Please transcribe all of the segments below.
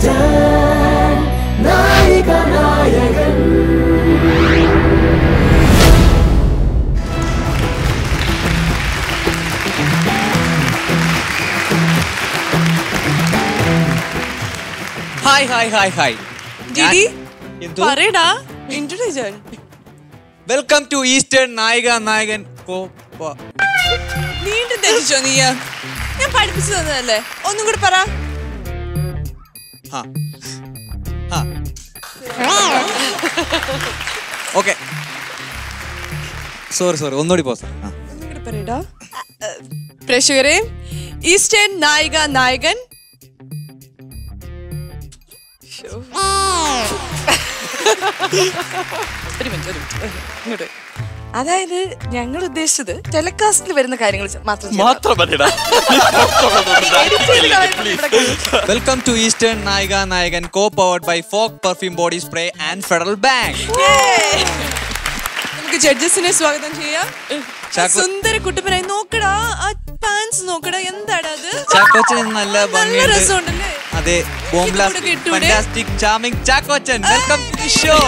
Easter നായിക നായകൻ hi hi hi hi ജിഡി എന്തു? പറയടാ ഇൻട്രൊഡ്യൂസ് വെൽക്കം ടു ഈസ്റ്റേൺ നായിക നായകൻ കോ പ- വീണ്ടും തെറ്റിച്ചോ നീ ഞാൻ പഠിപ്പിച്ചു തന്നതല്ലേ ഒന്നും കൂടി പറ ഹാ ഹാ ഓക്കെ സോറി സോറി ഒന്നുകൂടി പോ സാർ ആ. ഒന്നും കൂടി പറയടാ പ്രേക്ഷകരെ ഈസ്റ്റേൺ നായിക നായകൻ ശ്ശോ. ഒരു മിനിറ്റ് ഒരു മിനിറ്റ് ഇങ്ങോട്ട് വരൂ. അതായത് ഞങ്ങൾ ഉദ്ദേശിച്ചത് ടെലികാസ്റ്റിൽ വരുന്ന കാര്യങ്ങൾ മാത്രം ചെയ്താൽ മാത്രം മതിടാ Edit ചെയ്ത് കളയുന്നത് ഇവിടെ കിടക്കും. വെൽക്കം ടു ഈസ്റ്റേൺ നായിക നായകൻ co powered by Fogg perfume body spray and Federal Bank Yay! നമുക്ക് ജഡ്ജസിനെ സ്വാഗതം ചെയ്യാം ചാക്കോ- സുന്ദര കുട്ടിപ്പനായി നോക്കടാ ആ പാൻസ് നോക്കടാ എന്താടാ അത് ചാക്കോച്ചൻ ഇന്ന് നല്ല നല്ല ഭംഗിയുണ്ട് രസമുണ്ടല്ലേ അതെ ഇതുകൂടെ കിട്ടൂടെ? Fantastic charming Chackochan welcome to the show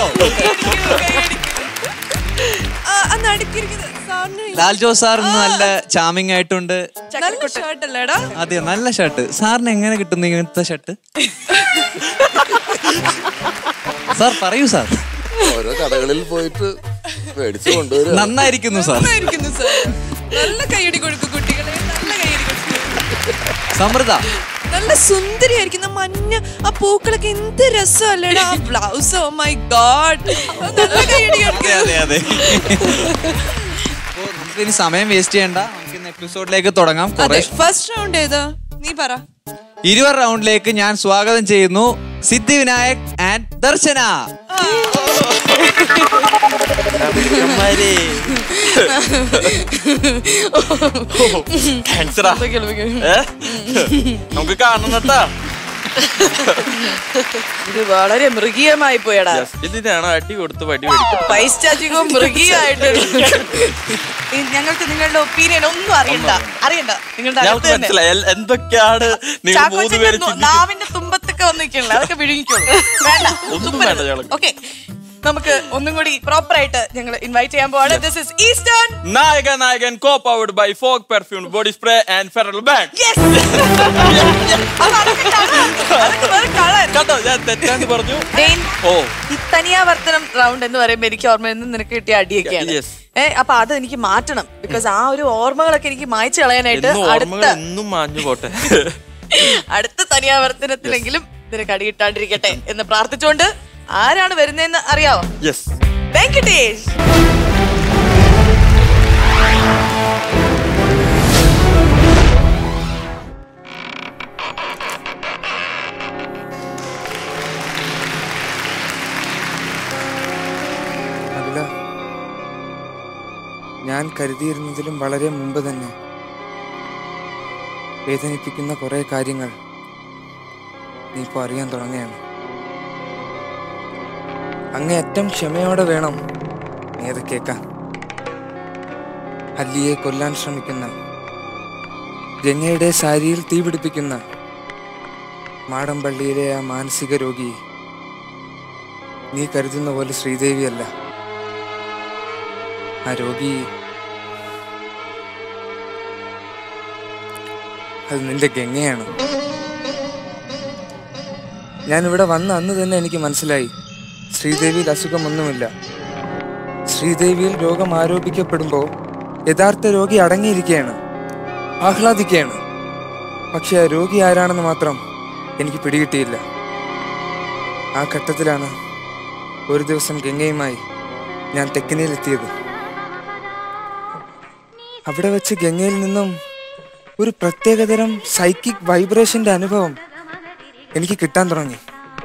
ആ, അന്ന് അടുക്കിയിരിക്കുന്നത് സാറിന് ലാൽ ജോസ് സാർ ഇന്ന് നല്ല ചാമിങ് ആയിട്ടുണ്ട് നല്ല ഷർട്ട് അല്ലേടാ അതെ നല്ല ഷർട്ട് സാറിന് എങ്ങനെ കിട്ടുന്നു ഇങ്ങനത്തെ ഷർട്ട് സാർ പറയൂ സാർ ഓരോ കടകളിൽ പോയിട്ട് മേടിച്ചു കൊണ്ടുവരും നന്നായിരിക്കുന്നു സാർ നന്നായിരിക്കുന്നു സാർ നല്ല കൈയടി കൊടുക്കും കുട്ടികളെ നല്ല കൈയടി കൊടുക്കും സമൃദ്ധ നല്ല സുന്ദരിയായിരിക്കുന്ന മഞ്ഞ ആ പൂക്കളൊക്കെ എന്ത് രസമല്ലേടാ ആ ബ്ലൗസ് ഓ മൈ ഗോഡ് നല്ല കൈയടി അതെ കൊടുക്കും അതെ അതെ അപ്പോ നമുക്ക് ഇനി സമയം വേസ്റ്റ് ചെയ്യണ്ട നമുക്ക് ഇന്ന് എപ്പിസോഡിലേക്ക് തുടങ്ങാം അതെ കുറെ ഫസ്റ്റ് റൗണ്ട് ഏതാ നീ പറ ഇരുപത് റൗണ്ടിലേക്ക് ഞാൻ സ്വാഗതം ചെയ്യുന്നു സിദ്ധി വിനായക് ആൻഡ് ദർശന ക്യാൻസറാ ഏ? നമുക്ക് കാണണട്ടാ ഇത് വളരെ മൃഗീയമായി പോയടാ ഇതിനാണ് അടി കൊടുത്ത് വടി മേടിക്കും പൈശാചികവും മൃഗീയമായിട്ട് ഞങ്ങൾക്ക് നിങ്ങളുടെ ഒപ്പീനിയൻ ഒന്നും അറിയണ്ട അറിയണ്ട നിങ്ങളുടെ അടുത്ത് ഞങ്ങൾക്ക് തന്നെ മനസ്സിലായി എൽ- എന്തൊക്കെയാണ് നിങ്ങൾ മൂന്ന് ചാക്കോച്ചന്റെ പേര് നോ- നാവിന്റെ തുമ്പത്തൊക്കെ വന്ന് നിൽക്കണില്ല അതൊക്കെ വിഴുങ്ങിക്കോളൂ വേണ്ട ഒന്നും വേണ്ട ഞങ്ങൾക്ക്. ഓക്കെ നമുക്ക് ഒന്നും കൂടി പ്രോപ്പർ ആയിട്ട് ഞങ്ങൾ ഇൻവൈറ്റ് ചെയ്യാൻ പോവാണ് ദിസ് ഇസ് ഈസ്റ്റേൺ നായക നായകൻ co powered by Fogg perfume body spray and Federal Bank കേട്ടോ ഞാൻ തെറ്റാന്ന് പറഞ്ഞു ഓ ഈ തനിയാവർത്തനം റൗണ്ട് എന്ന് പറയുമ്പോ എനിക്ക് ഓർമ്മ നിന്ന് നിനക്ക് കിട്ടിയ അടിയൊക്കെയാണ് Yes. ഏ അപ്പൊ അത് എനിക്ക് മാറ്റണം ബിക്കോസ് ആ ഒരു ഓർമ്മകളൊക്കെ എനിക്ക് മായ്ച്ചു കളയാനായിട്ട് എന്നും ഓർമ്മകൾ അടുത്ത എന്നും മാഞ്ഞു പോട്ടെ അടുത്ത തനിയാവർത്തനത്തിലെങ്കിലും നിനക്ക് അടി കിട്ടാണ്ടിരിക്കട്ടെ എന്ന് പ്രാർത്ഥിച്ചുകൊണ്ട് ആരാണ് വരുന്നതെന്ന് അറിയാവോ യെസ് വെങ്കടേഷ് അല്ല ഞാൻ കരുതിയിരുന്നതിലും വളരെ മുമ്പ് തന്നെ വേദനിപ്പിക്കുന്ന കുറെ കാര്യങ്ങൾ നീ ഇപ്പോൾ അറിയാൻ തുടങ്ങുകയാണ് അങ്ങേയറ്റം ക്ഷമയോടെ വേണം നീ അത് കേൾക്കാൻ ഹല്ലിയെ കൊല്ലാൻ ശ്രമിക്കുന്ന ഗംഗയുടെ സാരിയിൽ തീ പിടിപ്പിക്കുന്ന മാടമ്പള്ളിയിലെ ആ മാനസിക രോഗി നീ കരുതുന്ന പോലെ ശ്രീദേവിയല്ല ആ രോഗി അത് നിന്റെ ഗംഗയാണ് ഞാൻ ഇവിടെ വന്ന അന്ന് തന്നെ എനിക്ക് മനസ്സിലായി ശ്രീദേവിയിൽ അസുഖമൊന്നുമില്ല ശ്രീദേവിയിൽ രോഗം ആരോപിക്കപ്പെടുമ്പോൾ യഥാർത്ഥ രോഗി അടങ്ങിയിരിക്കുകയാണ് ആഹ്ലാദിക്കുകയാണ് പക്ഷെ ആ രോഗി ആരാണെന്ന് മാത്രം എനിക്ക് പിടികിട്ടിയില്ല ആ ഘട്ടത്തിലാണ് ഒരു ദിവസം ഗംഗയുമായി ഞാൻ തെക്കിനിയിലെത്തിയത് അവിടെ വെച്ച് ഗംഗയിൽ നിന്നും ഒരു പ്രത്യേകതരം സൈക്കിക് വൈബ്രേഷന്റെ അനുഭവം എനിക്ക് കിട്ടാൻ തുടങ്ങി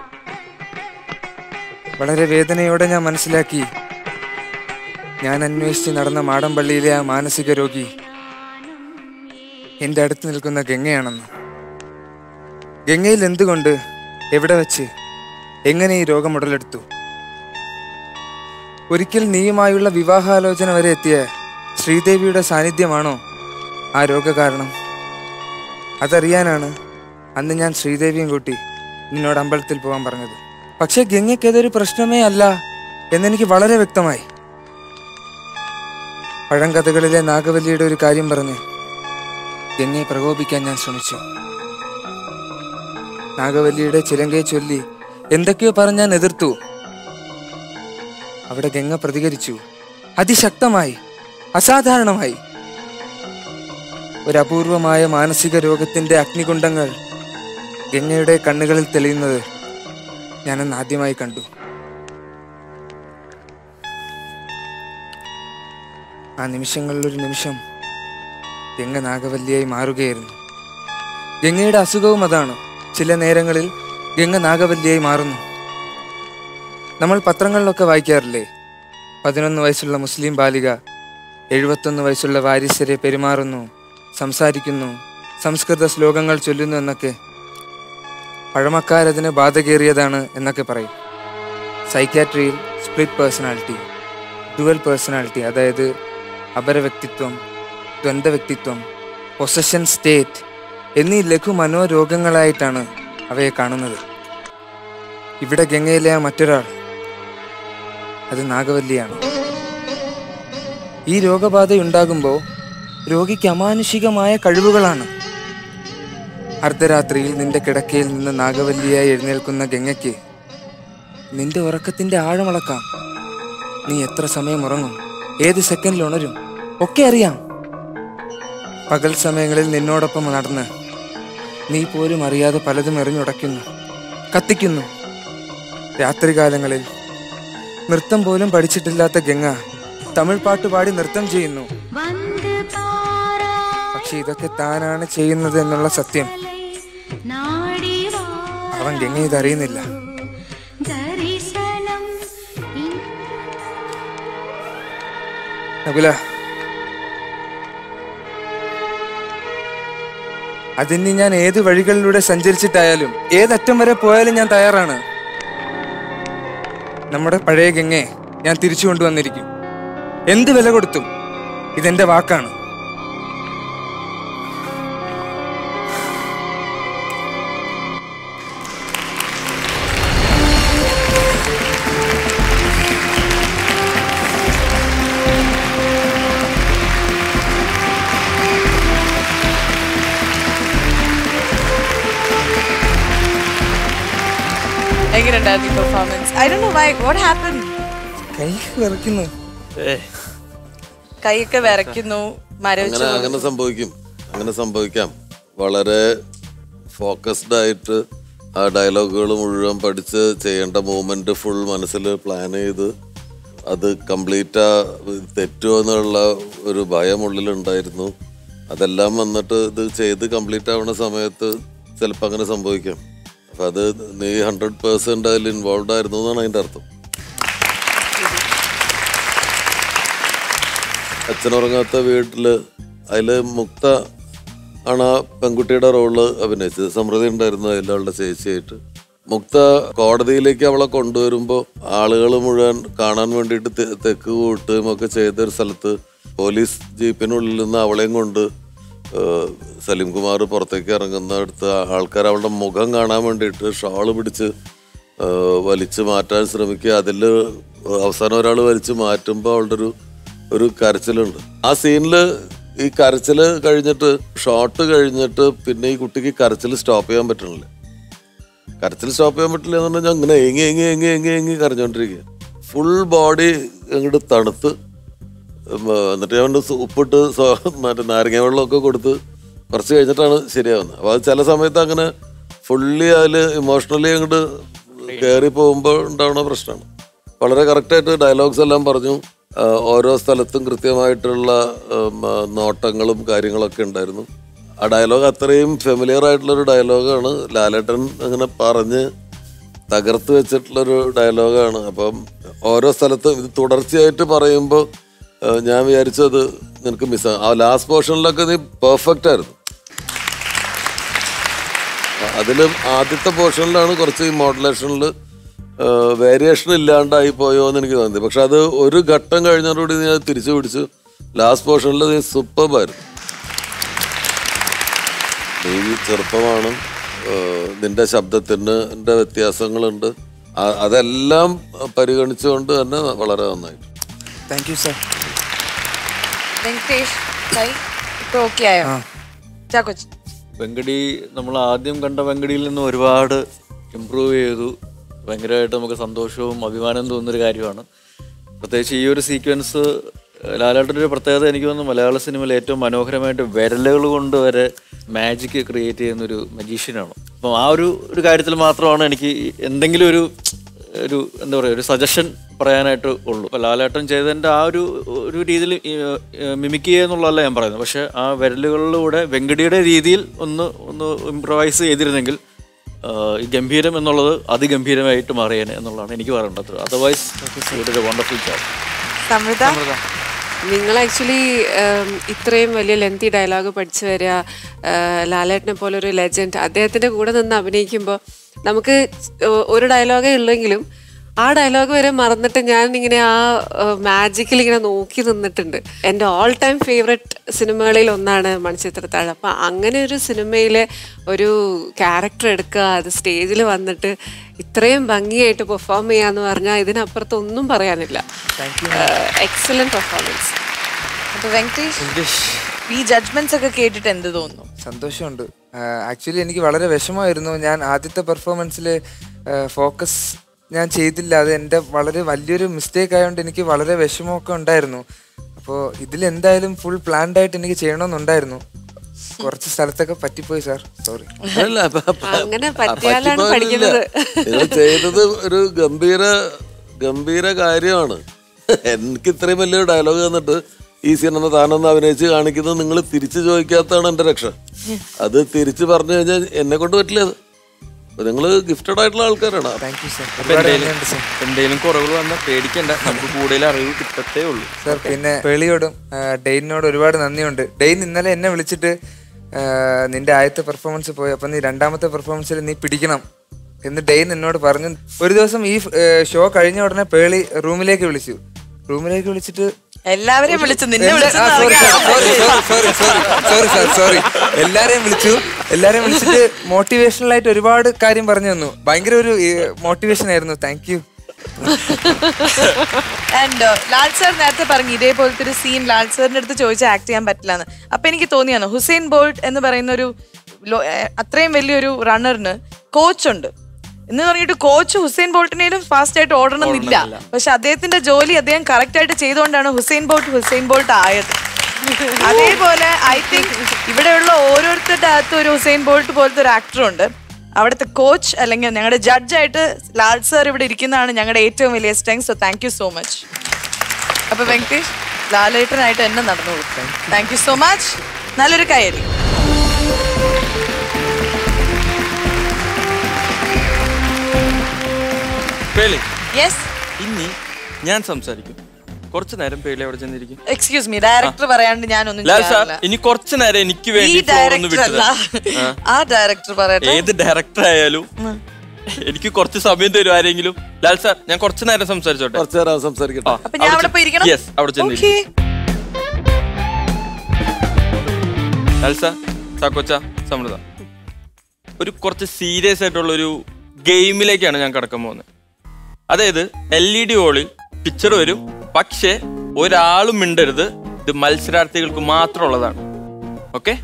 വളരെ വേദനയോടെ ഞാൻ മനസ്സിലാക്കി ഞാൻ അന്വേഷിച്ച് നടന്ന മാടമ്പള്ളിയിലെ ആ മാനസിക രോഗി എൻ്റെ അടുത്ത് നിൽക്കുന്ന ഗംഗയാണെന്ന് ഗംഗയിൽ എന്തുകൊണ്ട് എവിടെ വെച്ച് എങ്ങനെ ഈ രോഗം ഉടലെടുത്തു ഒരിക്കൽ നീയുമായുള്ള വിവാഹാലോചന വരെ എത്തിയ ശ്രീദേവിയുടെ സാന്നിധ്യമാണോ ആ രോഗകാരണം അതറിയാനാണ് അന്ന് ഞാൻ ശ്രീദേവിയും കൂട്ടി നിന്നോട് അമ്പലത്തിൽ പോകാൻ പറഞ്ഞത് പക്ഷെ ഗംഗയ്ക്ക് അതൊരു പ്രശ്നമേ അല്ല എന്നെനിക്ക് വളരെ വ്യക്തമായി പഴങ്കഥകളിലെ നാഗവല്ലിയുടെ ഒരു കാര്യം പറഞ്ഞ് ഗംഗയെ പ്രകോപിക്കാൻ ഞാൻ ശ്രമിച്ചു നാഗവല്ലിയുടെ ചിലങ്കയെ ചൊല്ലി എന്തൊക്കെയോ പറഞ്ഞ് ഞാൻ എതിർത്തു അവിടെ ഗംഗ പ്രതികരിച്ചു അതിശക്തമായി അസാധാരണമായി ഒരു അപൂർവമായ മാനസിക രോഗത്തിന്റെ അഗ്നികുണ്ഡങ്ങൾ ഗംഗയുടെ കണ്ണുകളിൽ തെളിയുന്നത് ഞാനന്ന് ആദ്യമായി കണ്ടു ആ നിമിഷങ്ങളിലൊരു നിമിഷം ഗംഗ നാഗവല്ലിയായി മാറുകയായിരുന്നു ഗംഗയുടെ അസുഖവും അതാണ് ചില നേരങ്ങളിൽ ഗംഗ നാഗവല്ലിയായി മാറുന്നു നമ്മൾ പത്രങ്ങളിലൊക്കെ വായിക്കാറില്ലേ പതിനൊന്ന് വയസ്സുള്ള മുസ്ലിം ബാലിക എഴുപത്തൊന്ന് വയസ്സുള്ള വാരിസരെ പെരുമാറുന്നു സംസാരിക്കുന്നു സംസ്കൃത ശ്ലോകങ്ങൾ ചൊല്ലുന്നു എന്നൊക്കെ പഴമക്കാരതിന് ബാധകേറിയതാണ് എന്നൊക്കെ പറയും സൈക്യാട്രിയിൽ സ്പ്ലിറ്റ് പേഴ്സണാലിറ്റി ഡുവൽ പേഴ്സണാലിറ്റി അതായത് അപര വ്യക്തിത്വം ദ്വന്ദ് വ്യക്തിത്വം പൊസഷൻ സ്റ്റേറ്റ് എന്നീ ലഘു മനോരോഗങ്ങളായിട്ടാണ് അവയെ കാണുന്നത് ഇവിടെ ഗംഗയിലെ ആ മറ്റൊരാൾ അത് നാഗവല്ലിയാണ് ഈ രോഗബാധയുണ്ടാകുമ്പോൾ രോഗിക്ക് അമാനുഷികമായ കഴിവുകളാണ് അർദ്ധരാത്രിയിൽ നിന്റെ കിടക്കയിൽ നിന്ന് നാഗവല്ലിയായി എഴുന്നേൽക്കുന്ന ഗംഗയ്ക്ക് നിന്റെ ഉറക്കത്തിന്റെ ആഴമളക്കാം നീ എത്ര സമയം ഉറങ്ങും ഏത് സെക്കൻഡിൽ ഉണരും ഒക്കെ അറിയാം പകൽ സമയങ്ങളിൽ നിന്നോടൊപ്പം നടന്ന് നീ പോലും അറിയാതെ പലതും എറിഞ്ഞുടയ്ക്കുന്നു കത്തിക്കുന്നു രാത്രികാലങ്ങളിൽ നൃത്തം പോലും പഠിച്ചിട്ടില്ലാത്ത ഗംഗ തമിഴ് പാട്ട് പാടി നൃത്തം ചെയ്യുന്നു പക്ഷെ ഇതൊക്കെ താനാണ് ചെയ്യുന്നത് എന്നുള്ള സത്യം അവൻ ഗംഗ ഇതറിയുന്നില്ല നകുല അതിന് ഞാൻ ഏത് വഴികളിലൂടെ സഞ്ചരിച്ചിട്ടായാലും ഏതറ്റം വരെ പോയാലും ഞാൻ തയ്യാറാണ് നമ്മുടെ പഴയ ഗംഗയെ ഞാൻ തിരിച്ചു കൊണ്ടുവന്നിരിക്കും എന്ത് വില കൊടുത്തും ഇതെന്റെ വാക്കാണ് എങ്ങനെയുണ്ടായിരുന്നു പെർഫോമൻസ് ഐ ഡോ നോ വൈ വാട്ട് ഹാപ്പൻ കൈ വിറയ്ക്കുന്നു കൈയൊക്കെ വിറയ്ക്കുന്നു മരവിച്ചു അങ്ങനെ അങ്ങനെ സംഭവിക്കും അങ്ങനെ സംഭവിക്കാം വളരെ ഫോക്കസ്ഡ് ആയിട്ട് ആ ഡയലോഗുകൾ മുഴുവൻ പഠിച്ച് ചെയ്യേണ്ട മൂവ്മെന്റ് ഫുൾ മനസ്സിൽ പ്ലാൻ ചെയ്ത് അത് കംപ്ലീറ്റ് ആ തെറ്റുമോ എന്നുള്ള ഒരു ഭയം ഉള്ളിലുണ്ടായിരുന്നു അതെല്ലാം വന്നിട്ട് ഇത് ചെയ്ത് കംപ്ലീറ്റ് ആവുന്ന സമയത്ത് ചിലപ്പോൾ അങ്ങനെ സംഭവിക്കാം അപ്പം അത് നീ ഹൺഡ്രഡ് പേഴ്സെൻ്റ് അതിൽ ഇൻവോൾവ് ആയിരുന്നു എന്നാണ് അതിൻ്റെ അർത്ഥം അച്ഛനുറങ്ങാത്ത വീട്ടില് അതില് മുക്ത ആണ് ആ പെൺകുട്ടിയുടെ റോള് അഭിനയിച്ചത് സമൃദ്ധി ഉണ്ടായിരുന്നു അതിലുള്ള ചേച്ചിയായിട്ട് മുക്ത കോടതിയിലേക്ക് അവളെ കൊണ്ടുവരുമ്പോൾ ആളുകൾ മുഴുവൻ കാണാൻ വേണ്ടിയിട്ട് തെ- തെക്ക് കൂട്ടുകയും ഒക്കെ ചെയ്ത ഒരു സ്ഥലത്ത് പോലീസ് ജീപ്പിനുള്ളിൽ നിന്ന് അവളെയും കൊണ്ട് ഏഹ്, സലീം കുമാർ പുറത്തേക്ക് ഇറങ്ങുന്നിടത്ത് ആൾക്കാർ അവളുടെ മുഖം കാണാൻ വേണ്ടിയിട്ട് ഷാള് പിടിച്ച് ഏഹ്, വലിച്ചു മാറ്റാൻ ശ്രമിക്കുക അതിൽ അവസാനം ഒരാൾ വലിച്ചു മാറ്റുമ്പോൾ അവളുടെ ഒരു ഒരു കരച്ചിലുണ്ട് ആ സീനിൽ ഈ കരച്ചില് കഴിഞ്ഞിട്ട് ഷോട്ട് കഴിഞ്ഞിട്ട് പിന്നെ ഈ കുട്ടിക്ക് കരച്ചിൽ സ്റ്റോപ്പ് ചെയ്യാൻ പറ്റണില്ല കരച്ചിൽ സ്റ്റോപ്പ് ചെയ്യാൻ പറ്റില്ല എന്ന് പറഞ്ഞാൽ അങ്ങനെ എങ്ങി എങ്ങി എങ്ങി എങ്ങി എങ്ങി കരഞ്ഞോണ്ടിരിക്കുക ഫുൾ ബോഡി അങ്ങോട്ട് തണുത്ത് ഉം, എന്നിട്ട് ഞാൻ സു- ഉപ്പിട്ട് സോ- മറ്റേ നാരങ്ങ വെള്ളമൊക്കെ കൊടുത്ത് കുറച്ച് കഴിഞ്ഞിട്ടാണ് ശരിയാവുന്നത് അപ്പോൾ അത് ചില സമയത്ത് അങ്ങനെ ഫുള്ളി അതിൽ ഇമോഷണലി അങ്ങോട്ട് കയറി പോകുമ്പോൾ ഉണ്ടാവുന്ന പ്രശ്നമാണ് വളരെ കറക്റ്റായിട്ട് ഡയലോഗ്സ് എല്ലാം പറഞ്ഞു ആ, ഓരോ സ്ഥലത്തും കൃത്യമായിട്ടുള്ള ഉം, ആ, നോട്ടങ്ങളും കാര്യങ്ങളൊക്കെ ഉണ്ടായിരുന്നു ആ ഡയലോഗ് അത്രയും ഫെമിലിയർ ആയിട്ടുള്ള ഒരു ഡയലോഗാണ് ലാലേട്ടൻ അങ്ങനെ പറഞ്ഞ് തകർത്ത് വെച്ചിട്ടുള്ളൊരു ഡയലോഗാണ് അപ്പം ഓരോ സ്ഥലത്തും ഇത് തുടർച്ചയായിട്ട് പറയുമ്പോൾ ഞാൻ വിചാരിച്ചത് നിനക്ക് മിസ് ആ ലാസ്റ്റ് പോർഷനിലൊക്കെ നീ പെർഫെക്റ്റ് ആയിരുന്നു അതിലും ആദ്യത്തെ പോർഷനിലാണ് കുറച്ച് ഈ മോഡുലേഷനിൽ വേരിയേഷൻ ഇല്ലാണ്ടായി പോയോ എന്ന് എനിക്ക് തോന്നി പക്ഷെ അത് ഒരു ഘട്ടം കഴിഞ്ഞതോടുകൂടി നീ അത് തിരിച്ചു പിടിച്ചു ലാസ്റ്റ് പോർഷനിൽ നീ സൂപ്പർബായിരുന്നു നീ ചെറുപ്പമാണ് ഏഹ്, നിന്റെ ശബ്ദത്തിന് ന്റെ വ്യത്യാസങ്ങളുണ്ട് ആ- അതെല്ലാം പരിഗണിച്ചുകൊണ്ട് തന്നെ വളരെ നന്നായിട്ട് താങ്ക് യു സാർ വെങ്കടേഷ് കൈ ഇപ്പൊ ഓക്കെ ആയോ ചാക്കോച്ചി വെങ്കടി നമ്മൾ ആദ്യം കണ്ട വെങ്കടിയിൽ നിന്ന് ഒരുപാട് ഇമ്പ്രൂവ് ചെയ്തു ഭയങ്കരമായിട്ട് നമുക്ക് സന്തോഷവും അഭിമാനവും തോന്നുന്നൊരു കാര്യമാണ് പ്രത്യേകിച്ച് ഈ ഒരു സീക്വൻസ് ലാലേട്ടൻ്റെ ഒരു പ്രത്യേകത എനിക്ക് തോന്നുന്നു മലയാള സിനിമയിൽ ഏറ്റവും മനോഹരമായിട്ട് വിരലുകൾ കൊണ്ട് വരെ മാജിക് ക്രിയേറ്റ് ചെയ്യുന്ന ഒരു മജീഷ്യനാണ് അപ്പം ആ ഒരു ഒരു കാര്യത്തിൽ മാത്രമാണ് എനിക്ക് എന്തെങ്കിലും ഒരു ഒരു എന്താ പറയുക ഒരു സജഷൻ പറയാനായിട്ട് ഉള്ളൂ അപ്പോൾ ലാലേട്ടൻ ചെയ്തതിൻ്റെ ആ ഒരു ഒരു രീതിയിൽ മിമിക് ചെയ്യുക എന്നുള്ളതല്ല ഞാൻ പറയുന്നത് പക്ഷേ ആ വിരലുകളിലൂടെ വെങ്കടിയുടെ രീതിയിൽ ഒന്ന് ഒന്ന് ഇംപ്രവൈസ് ചെയ്തിരുന്നെങ്കിൽ ആ, ഈ ഗംഭീരം എന്നുള്ളത് അതിഗംഭീരമായിട്ട് മാറിയേനെ എന്നുള്ളതാണ് എനിക്ക് പറയേണ്ടത് അതർവൈസ് ഒരു വണ്ടർഫുൾ ജോബ് സമൃദ്ധ നിങ്ങൾ ആക്ച്വലി ഇത്രയും വലിയ ലെങ്തി ഡയലോഗ് പഠിച്ചു വരിക ആ, ലാലേട്ടനെ പോലെ ഒരു ലെജൻഡ് അദ്ദേഹത്തിന്റെ കൂടെ നിന്ന് അഭിനയിക്കുമ്പോൾ നമുക്ക് ഒ- ഒരു ഡയലോഗേ ഉള്ളെങ്കിലും ആ ഡയലോഗ് വരെ മറന്നിട്ട് ഞാൻ ഇങ്ങനെ ആ മാജിക്കിൽ ഇങ്ങനെ നോക്കി നിന്നിട്ടുണ്ട് എൻ്റെ ഓൾ ടൈം ഫേവററ്റ് സിനിമകളിൽ ഒന്നാണ് മണിച്ചിത്രത്താഴ് അപ്പം അങ്ങനെ ഒരു സിനിമയിലെ ഒരു ക്യാരക്ടർ എടുക്കുക അത് സ്റ്റേജിൽ വന്നിട്ട് ഇത്രയും ഭംഗിയായിട്ട് പെർഫോം ചെയ്യാന്ന് പറഞ്ഞാൽ ഇതിനപ്പുറത്ത് ഒന്നും പറയാനില്ല എക്സലന്റ് പെർഫോമൻസ് അപ്പൊ വെങ്കടേഷ് ഈ ജഡ്ജ്മെന്റ്സ് ഒക്കെ കേട്ടിട്ട് എന്ത് തോന്നുന്നു സന്തോഷമുണ്ട് ആക്ച്വലി എനിക്ക് വളരെ വിഷമമായിരുന്നു ഞാൻ ആദ്യത്തെ പെർഫോമൻസിൽ ഫോക്കസ് ഞാൻ ചെയ്തില്ല അത് എൻ്റെ വളരെ വലിയൊരു മിസ്റ്റേക്ക് ആയതുകൊണ്ട് എനിക്ക് വളരെ വിഷമമൊക്കെ ഉണ്ടായിരുന്നു അപ്പോൾ ഇതിൽ എന്തായാലും ഫുൾ പ്ലാൻഡ് ആയിട്ട് എനിക്ക് ചെയ്യണമെന്നുണ്ടായിരുന്നു കുറച്ച് സ്ഥലത്തൊക്കെ പറ്റിപ്പോയി സാർ സോറി അല്ല, പ- പ- അങ്ങനെ ആ, പറ്റിയാലാണ് പറ്റിപ്പോയില്ല. പഠിക്കുന്നത്. നിങ്ങൾ ചെയ്തത് ഒരു ഗംഭീര ഗംഭീര കാര്യമാണ് എനിക്ക് ഇത്രയും വലിയൊരു ഡയലോഗ് തന്നിട്ട് ഈ സിനിമ താനൊന്ന് അഭിനയിച്ച് കാണിക്കുന്നത് നിങ്ങൾ തിരിച്ചു ചോദിക്കാത്തതാണ് എന്റെ രക്ഷ അത് തിരിച്ചു പറഞ്ഞു കഴിഞ്ഞാൽ എന്നെ കൊണ്ട് പറ്റില്ല അത് അപ്പൊ നിങ്ങള് ഗിഫ്റ്റഡ് ആയിട്ടുള്ള ആൾക്കാരാണ് താങ്ക് യു സാർ അപ്പൊ എന്തേലും എന്തേലും കുറവുകൾ വന്നാൽ പേടിക്കണ്ട നമുക്ക് കൂടുതൽ അറിവ് കിട്ടത്തേ ഉള്ളൂ സാർ പിന്നെ പേളിയോടും ആ, ഡെയിനോടും ഒരുപാട് നന്ദിയുണ്ട് ഡെയിൻ ഇന്നലെ എന്നെ വിളിച്ചിട്ട് ആ, നിന്റെ ആദ്യത്തെ പെർഫോമൻസ് പോയി അപ്പൊ നീ രണ്ടാമത്തെ പെർഫോമൻസിൽ നീ പിടിക്കണം എന്ന് ഡെയിൻ എന്നോട് പറഞ്ഞു ഒരു ദിവസം ഈ ഷോ കഴിഞ്ഞ ഉടനെ പേളി റൂമിലേക്ക് വിളിച്ചു റൂമിലേക്ക് വിളിച്ചിട്ട് എല്ലാവരെയും വിളിച്ചു നിന്നെ എല്ലാ- ആ, sorry, വിളിച്ചു sorry, sorry, sorry, sorry, sorry, sorry, sorry. എല്ലാരെയും വിളിച്ചു എല്ലാരെയും വിളിച്ചിട്ട് മോട്ടിവേഷണൽ ആയിട്ട് ഒരുപാട് കാര്യം പറഞ്ഞു തന്നു ഭയങ്കര ഒരു മോട്ടിവേഷൻ ആയിരുന്നു thank you and Lal sir നേരത്തെ പറഞ്ഞു ഇതേപോലത്തെ ഒരു സീൻ ലാൽ സാറിന്റെ അടുത്ത് ചോദിച്ചാൽ ആക്ട് ചെയ്യാൻ പറ്റില്ല എന്ന് അപ്പൊ എനിക്ക് തോന്നിയാണ് ഹുസൈൻ ബോൾട്ട് എന്ന് പറയുന്ന ഒരു ലോ- ഏർ അത്രയും വലിയൊരു റണ്ണറിന് കോച്ചുണ്ട് എന്ന് പറഞ്ഞിട്ട് കോച്ച് ഹുസൈൻ ബോൾട്ടിനേലും ഫാസ്റ്റ് ആയിട്ട് ഓടണം എന്നില്ല പക്ഷെ അദ്ദേഹത്തിന്റെ ജോലി അദ്ദേഹം കറക്റ്റ് ആയിട്ട് ചെയ്തുകൊണ്ടാണ് ഹുസൈൻ ബോൾട്ട് ഹുസൈൻ ബോൾട്ട് ആയത് അതേപോലെ ഐ തിങ്ക് ഇവിടെയുള്ള ഓരോരുത്തരുടെ അകത്തും ഒരു ഹുസൈൻ ബോൾട്ട് പോലത്തെ ഒരു ആക്ടർ ഉണ്ട് അവിടുത്തെ കോച്ച് അല്ലെങ്കിൽ ഞങ്ങളുടെ ജഡ്ജായിട്ട് ലാൽ സാർ ഇവിടെ ഇരിക്കുന്നതാണ് ഞങ്ങളുടെ ഏറ്റവും വലിയ strength so thank you so much അപ്പൊ വെങ്കടേഷ് ലാലേട്ടനായിട്ട് എന്നെ നടന്നോളൂ താങ്ക് യു സോ മച്ച് നല്ലൊരു കയ്യടി പേളി യെസ് ഇനി ഞാൻ സംസാരിക്കും കുറച്ചു നേരം പേളി അവിടെ ചെന്നിരിക്കും എക്സ്ക്യൂസ് മീ ഡയറക്ടർ പറയാണ്ട് ഞാനൊന്നും ലാൽ സാർ ചെയ്യാറില്ല ഇനി കുറച്ചു നേരം എനിക്ക് ഈ വേണ്ടി floor ഒന്ന് ഡയറക്ടർ അല്ല വിട്ടത് ആ. ആ ഡയറക്ടർ പറയട്ടെ ഏത് ഡയറക്ടർ ആയാലും എനിക്ക് കുറച്ച് സമയം തരും ആരെങ്കിലും ലാൽ സാർ ഞാൻ കുറച്ചു നേരം സംസാരിച്ചോട്ടെ കുറച്ചു നേരം സംസാരിക്കട്ടെ അപ്പൊ ഞാൻ അവിടെ പോയി ഇരിക്കണം യെസ് അവിടെ ചെന്നിരിക്കും Okay. ലാൽ സാർ ചാക്കോച്ച സമൃദ്ധ ഒരു കുറച്ച് സീരിയസ് ആയിട്ടുള്ള ഒരു ഗെയിമിലേക്കാണ് ഞാൻ കടക്കാൻ പോകുന്നത് അതായത് എൽ ഇ ഡി ഹോളിൽ പിക്ചർ വരും പക്ഷേ ഒരാളും മിണ്ടരുത് ഇത് മത്സരാർത്ഥികൾക്ക് മാത്രമുള്ളതാണ് ഓക്കെ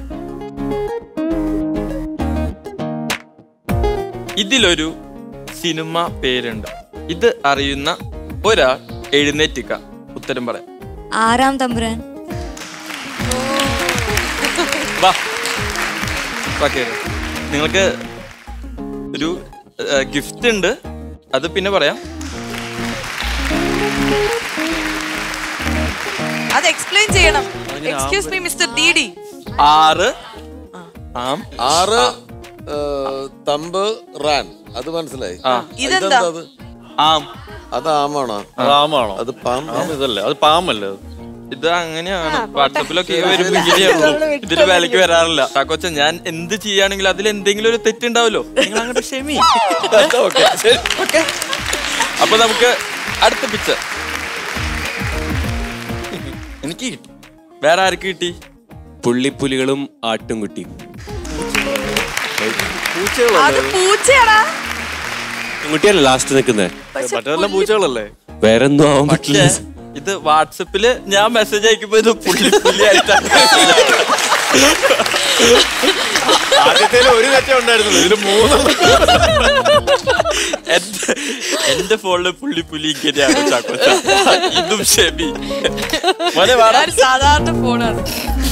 ഇതിലൊരു സിനിമ പേരുണ്ട് ഇത് അറിയുന്ന ഒരാൾ എഴുന്നേറ്റിക്ക ഉത്തരം പറയാം ആറാം തമ്പുരാൻ വാ വാ കേറ്. നിങ്ങൾക്ക് ഒരു ഗിഫ്റ്റ് ഉണ്ട് അത് പിന്നെ പറയാം അത് എക്സ്പ്ലെയിൻ ചെയ്യണം excuse me mister D D R ആം ആറ് ഏഹ്, തമ്പ് റാൻ അത് മനസ്സിലായി ഇതെന്താ? അത് ആം അത് ആമാണോ പാമാണോ അത് പാം പാം ഇതല്ലേ അത് പാമല്ലേ അത് ഇത് അങ്ങനെയാണ് വാട്സപ്പിലൊക്കെ വരുമ്പോ ഇങ്ങനെയുള്ളൂ ഇതിന് വിലക്ക് വരാറില്ല ചാക്കോച്ച ഞാൻ എന്ത് ചെയ്യുകയാണെങ്കിലും അതിൽ എന്തെങ്കിലും ഒരു തെറ്റുണ്ടാവല്ലോ നിങ്ങൾ അങ്ങോട്ട് ക്ഷമി ഓക്കെ ശരി ഓക്കെ അപ്പൊ നമുക്ക് അടുത്ത പിക്ചർ എനിക്ക് കിട്ടി വേറെ ആർക്ക് കിട്ടി പുള്ളിപ്പുലികളും ആട്ടുംകുട്ടിയും അത് പൂച്ചയാടാ പെൺകുട്ടിയല്ലേ ലാസ്റ്റ് നിൽക്കുന്നത് മറ്റേതെല്ലാം പൂച്ചകളല്ലേ വേറെന്തോ ആവാൻ പറ്റില്ല പക്ഷേ ഇത് വാട്സപ്പില് ഞാൻ മെസ്സേജ് അയക്കുമ്പോ ഇത് പുള്ളി പുള്ളി ആയിട്ടാണ് ആദ്യത്തേല് ഒരു തെറ്റേ ഉണ്ടായിരുന്നുള്ളൂ ഇതില് മൂന്ന് എന്റെ എന്റെ ഫോണില് പുള്ളി പുള്ളി ഇങ്ങനെയാണ് ചാക്കോച്ച ഇതും ഷെബി മോനെ വാടാ ഞാൻ സാധാരണ ഫോണാണ്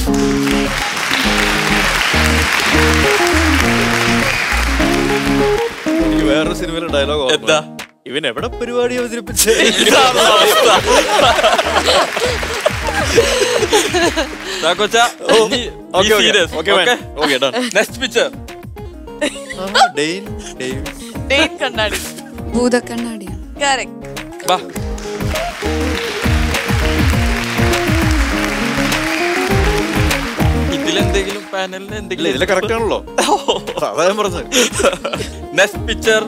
എനിക്ക് വേറൊരു സിനിമയിലെ ഡയലോഗ് എന്താ ഇവൻ എവിടെ പരിപാടി അവതരിപ്പിച്ചേ ഇതാണ് അവസ്ഥ ചാക്കോച്ച okay okay okay okay done next picture ഡെയിൻ ഡെയിൻ ഡെയിൻ കണ്ണാടി ഭൂതക്കണ്ണാടിയാണ് കറക്റ്റ് വാ ഇതിലെന്തെങ്കിലും പാനലിൽ ഇല്ല എന്തെങ്കിലും ഇതിലെ കറക്റ്റ് ആണല്ലോ അതാ ഞാൻ പറഞ്ഞത് നെക്സ്റ്റ് പിക്ചർ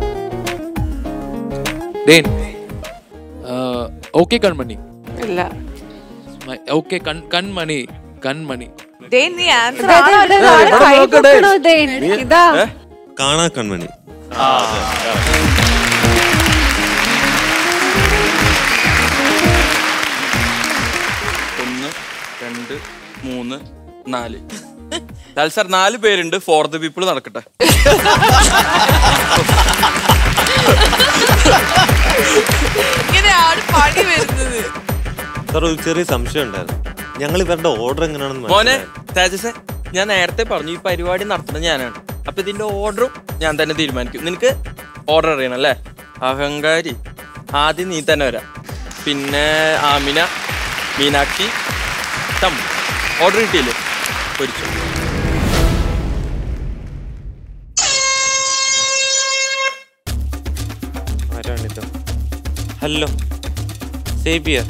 ഡേൻ ഓക്കെ കൺമണി ഇല്ല ഓക്കെ കൺ കൺമണി കൺമണി ഡെയിൻ നീ ആൻസർ ഇതാ കാണാ കൺമണി ഒന്ന് രണ്ട് മൂന്ന് നാല് ലാൽ സാർ നാല് പേരുണ്ട് ഫോർ ദ പീപ്പിൾ നടക്കട്ടെ ഇങ്ങനെയാണ് പണി വരുന്നത് സാർ ഒരു ചെറിയ സംശയം ഉണ്ടായിരുന്നു ഞങ്ങൾ ഇവരുടെ ഓർഡർ എങ്ങനെയാണെന്ന് മോനെ മനസ്സിലായി. തേജസെ ഞാൻ നേരത്തെ പറഞ്ഞു ഈ പരിപാടി നടത്തുന്നത് ഞാനാണ് അപ്പൊ ഇതിന്റെ ഓർഡറും ഞാൻ തന്നെ തീരുമാനിക്കും നിനക്ക് ഓർഡർ അറിയണം അല്ലേ അഹങ്കാരി ആദ്യം നീ തന്നെ വരാം പിന്നെ ആമിന മീനാക്ഷി തം ഓർഡർ കിട്ടിയില്ലേ പൊരിച്ചു ആരാണിത് ഹലോ സേബിയർ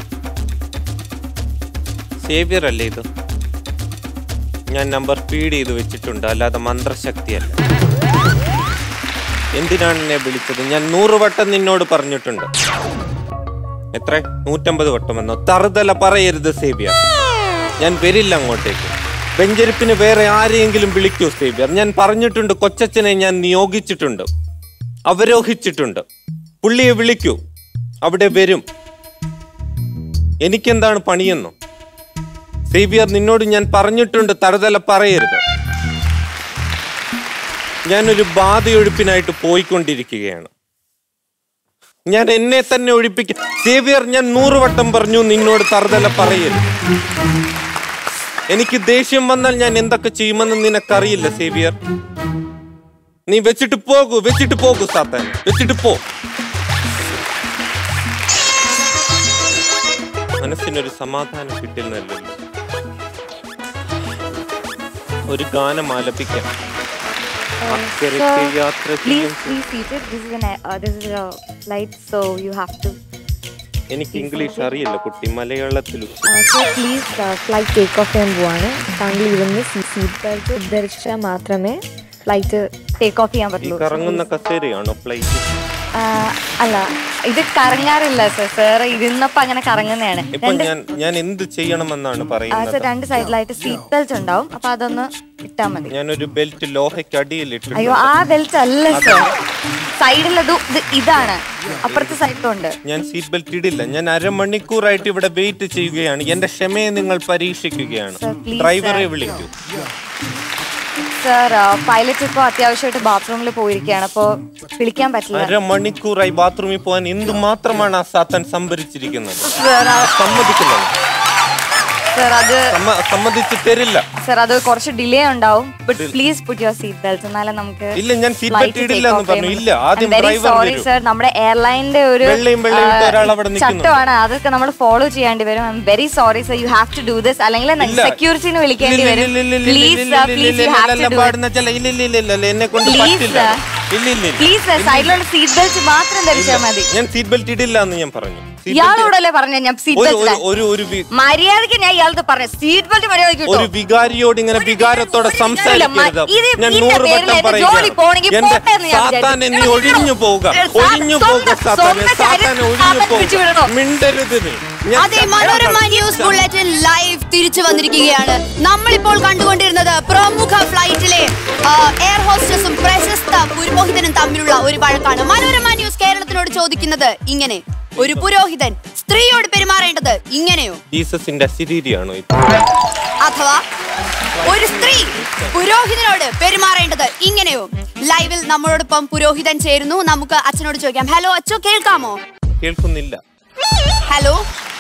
സേബിയർ അല്ലേ ഇത് ഞാൻ നമ്പർ ഫീഡ് ചെയ്ത് വെച്ചിട്ടുണ്ട് അല്ലാതെ മന്ത്രശക്തിയല്ല എന്തിനാണ് എന്നെ വിളിച്ചത് ഞാൻ നൂറ് വട്ടം നിന്നോട് പറഞ്ഞിട്ടുണ്ട് എത്ര നൂറ്റമ്പത് വട്ടമെന്നോ തറുതല പറയരുത് സേബിയർ ഞാൻ വരില്ല അങ്ങോട്ടേക്ക് വെഞ്ചരിപ്പിന് വേറെ ആരെയെങ്കിലും വിളിക്കൂ സേബിയർ ഞാൻ പറഞ്ഞിട്ടുണ്ട് കൊച്ചച്ഛനെ ഞാൻ നിയോഗിച്ചിട്ടുണ്ട് അവരോഹിച്ചിട്ടുണ്ട് പുള്ളിയെ വിളിക്കൂ അവിടെ വരും എനിക്കെന്താണ് പണിയെന്നോ സേവിയർ നിന്നോട് ഞാൻ പറഞ്ഞിട്ടുണ്ട് തറുതല പറയരുത് ഞാനൊരു ബാധയൊഴുപ്പിനായിട്ട് പോയിക്കൊണ്ടിരിക്കുകയാണ് ഞാൻ എന്നെ തന്നെ ഒഴിപ്പിക്കും സേവിയർ ഞാൻ നൂറ് വട്ടം പറഞ്ഞു നിന്നോട് തറുതല പറയരുത് എനിക്ക് ദേഷ്യം വന്നാൽ ഞാൻ എന്തൊക്കെ ചെയ്യുമെന്ന് നിനക്കറിയില്ല സേവിയർ നീ വെച്ചിട്ട് പോകൂ വെച്ചിട്ട് പോകൂ സാത്താൻ വെച്ചിട്ട് പോ മനസ്സിനൊരു സമാധാനം കിട്ടുന്നല്ലോ ഒരു ഗാനം ആലപിക്കാം അക്കരയ്ക്ക് യാത്ര ചെയ്യും Please be seated. This is an uh, this is a flight, so you have to. എനിക്ക് ഇംഗ്ലീഷ് അറിയില്ല കുട്ടി മലയാളത്തിൽ ഉച്ച- Uh, so please uh, flight take off ചെയ്യാൻ പോവാണ് താങ്കൾ ഇവിടുന്ന് സീറ്റ് ബെൽറ്റ് ധരിച്ചാൽ മാത്രമേ ഫ്ലൈറ്റ് ടേക്ക് ഓഫ് ചെയ്യാൻ ഈ പറ്റുള്ളൂ കറങ്ങുന്ന കസേരയാണോ ഫ്ലൈറ്റ് Uh, അല്ല ഇത് കറങ്ങാറില്ല സർ സാർ ഇരുന്നപ്പോ അങ്ങനെ കറങ്ങുന്നതാണ് ഇപ്പൊ രണ്ട് ഞാൻ ഞാൻ എന്ത് ചെയ്യണമെന്നാണ് ആ, പറയുന്നത് സർ രണ്ട് സൈഡിലായിട്ട് സീറ്റ് ബെൽറ്റ് ഉണ്ടാവും അപ്പൊ അതൊന്ന് ഇട്ടാ മതി ഞാനൊരു ബെൽറ്റ് ലോഹയ്ക്ക് അടിയിൽ അയ്യോ ഇട്ടിട്ടുണ്ട് ആ ബെൽറ്റ് അല്ല സർ സൈഡിലത് ഇത് ഇതാണ് അപ്പുറത്തെ സൈഡിലുണ്ട് ഞാൻ സീറ്റ് ബെൽറ്റ് ഇടില്ല ഞാൻ അരമണിക്കൂറായിട്ട് ഇവിടെ വെയിറ്റ് ചെയ്യുകയാണ് എന്റെ ക്ഷമയെ നിങ്ങൾ പരീക്ഷിക്കുകയാണ് Sir, please, ഡ്രൈവറെ sir. വിളിക്കൂ സർ പൈലറ്റ് ഇപ്പോൾ അത്യാവശ്യമായിട്ട് ബാത്റൂമിൽ പോയിരിക്കുകയാണ് അപ്പോൾ വിളിക്കാൻ പറ്റില്ല അരമണിക്കൂറായി ബാത്റൂമിൽ പോകാൻ എന്തു മാത്രമാണ് ആ സാത്താൻ സംഭരിച്ചിരിക്കുന്നത് സർ സമ്മതിക്കുന്നത് സർ അത് സമ്മ- സമ്മതിച്ച് തരില്ല സർ അത് കുറച്ച് ഡിലേ ഉണ്ടാവും but please put your seat belt എന്നാലേ നമുക്ക് ഇല്ല, ഞാൻ seat belt ഇടില്ല എന്ന് പറഞ്ഞു. ഇല്ല, ആദ്യം വെരി driver സോറി വരൂ. സർ നമ്മുടെ എയർലൈനിന്റെ ഒരു വെള്ളയും വെള്ളയും ഇട്ട ആ, ഒരാൾ അവിടെ നിൽക്കുന്നുണ്ട്. ചട്ടമാണ് അതൊക്കെ നമ്മൾ ഫോളോ ചെയ്യേണ്ടി വരും I am very sorry sir you have to do this അല്ലെങ്കിൽ ഇല്ല. സെക്യൂരിറ്റിനെ വിളിക്കേണ്ടി ഇല്ല, വരും ഇല്ല, ഇല്ല, ഇല്ല, പ്ലീസ് ഇല്ല, സർ ഇല്ല, പ്ലീസ് ഇല്ല, യു ഹാവ് ഇല്ല, ടു ഡു പാടുന്ന ചില ഇല്ല ഇല്ല ഇല്ല ഇല്ല ഇല്ല, എന്നെ കൊണ്ട് Please, പറ്റില്ല sir. ഇല്ല ഇല്ല ഇല്ല. പ്ലീസ് സർ ഇല്ല. സൈഡിലുള്ള സീറ്റ് ബെൽറ്റ് മാത്രം ധരിച്ചാൽ ഇല്ല. മതി ഞാൻ സീറ്റ് ബെൽറ്റ് ഇടില്ല എന്ന് ഞാൻ പറഞ്ഞു Seat belt- ഇയാളോടല്ലേ പറഞ്ഞ ഞാൻ സീറ്റ് ഒരു ബെൽറ്റ് ഒരു- ഒരു ഒരു വി- മര്യാദക്ക് ഞാൻ ഇയാളത് പറഞ്ഞു സീറ്റ് ബെൽറ്റ് മര്യാദക്ക് ഇട്ടോ. ഒരു വികാരിയോട് ഇങ്ങനെ വികാരത്തോടെ സംസാരിക്കരുത് ഇത് ഞാൻ ഇതിന്റെ നൂറ് പേരിൽ വട്ടം എന്റെ ജോലി പോണെങ്കിൽ പറയുക പോട്ടെ എന്ന് ഞാൻ സാത്താനെ നീ വിചാരിച്ചു. ഒഴിഞ്ഞു പോവുക സാ- ഒഴിഞ്ഞു സ്വന്തം- പോവുക സാത്താനെ സ്വന്തം സാത്താനെ കാര്യം ഒഴിഞ്ഞു സാത്താൻ പിടിച്ചു പോവുക വിടണോ? മിണ്ടരുത് നീ ഞാൻ അതെ മനോരമ ന്യൂസ് ബുള്ളറ്റിൻ ലൈവ് തിരിച്ചു വന്നിരിക്കുകയാണ് നമ്മളിപ്പോൾ കണ്ടുകൊണ്ടിരുന്നത് പ്രമുഖ ഫ്ലൈറ്റിലെ ആ, എയർ ഹോസ്റ്റസും പ്രശസ്ത പുരോഹിതനും തമ്മിലുള്ള ഒരു വഴക്കാണ് മനോരമ ന്യൂസ് കേരളത്തിനോട് ചോദിക്കുന്നത് ഇങ്ങനെ ഒരു പുരോഹിതൻ സ്ത്രീയോട് പെരുമാറേണ്ടത് ഇങ്ങനെയോ ജീസസിന്റെ അശരീരിയാണോ ഇത് അഥവാ ഒരു സ്ത്രീ പുരോഹിതനോട് പെരുമാറേണ്ടത് ഇങ്ങനെയോ ലൈവിൽ നമ്മളോടൊപ്പം പുരോഹിതൻ ചേരുന്നു നമുക്ക് അച്ഛനോട് ചോദിക്കാം ഹലോ അച്ഛോ കേൾക്കാമോ കേൾക്കുന്നില്ല ഹലോ